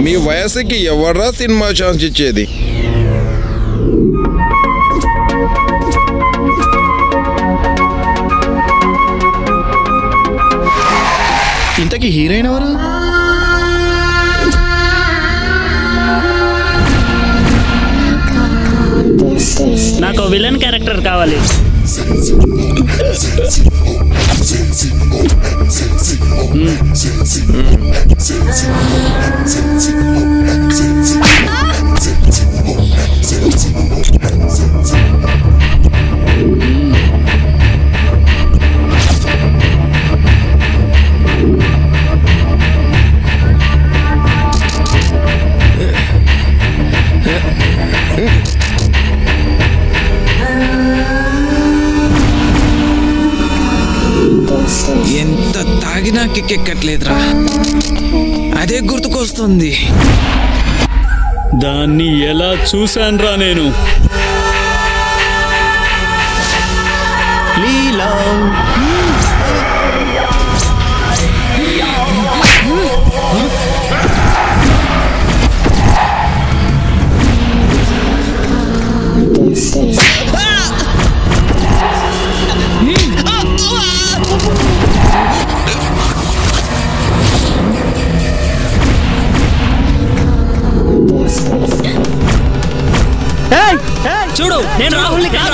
మీ వయసుకి ఎవర్రా cinema chance ఇచ్చేది ఇంతకీ హీరోయిన్ ఎవరు నాకు విలన్ క్యారెక్టర్ కావాలి ఎంత తాగినా కిక్కెక్కట్లేదురా అదే గుర్తుకొస్తుంది దాన్ని ఎలా చూశాన్రా నేను లీలా చూడు నేను రాహుల్ని కాదు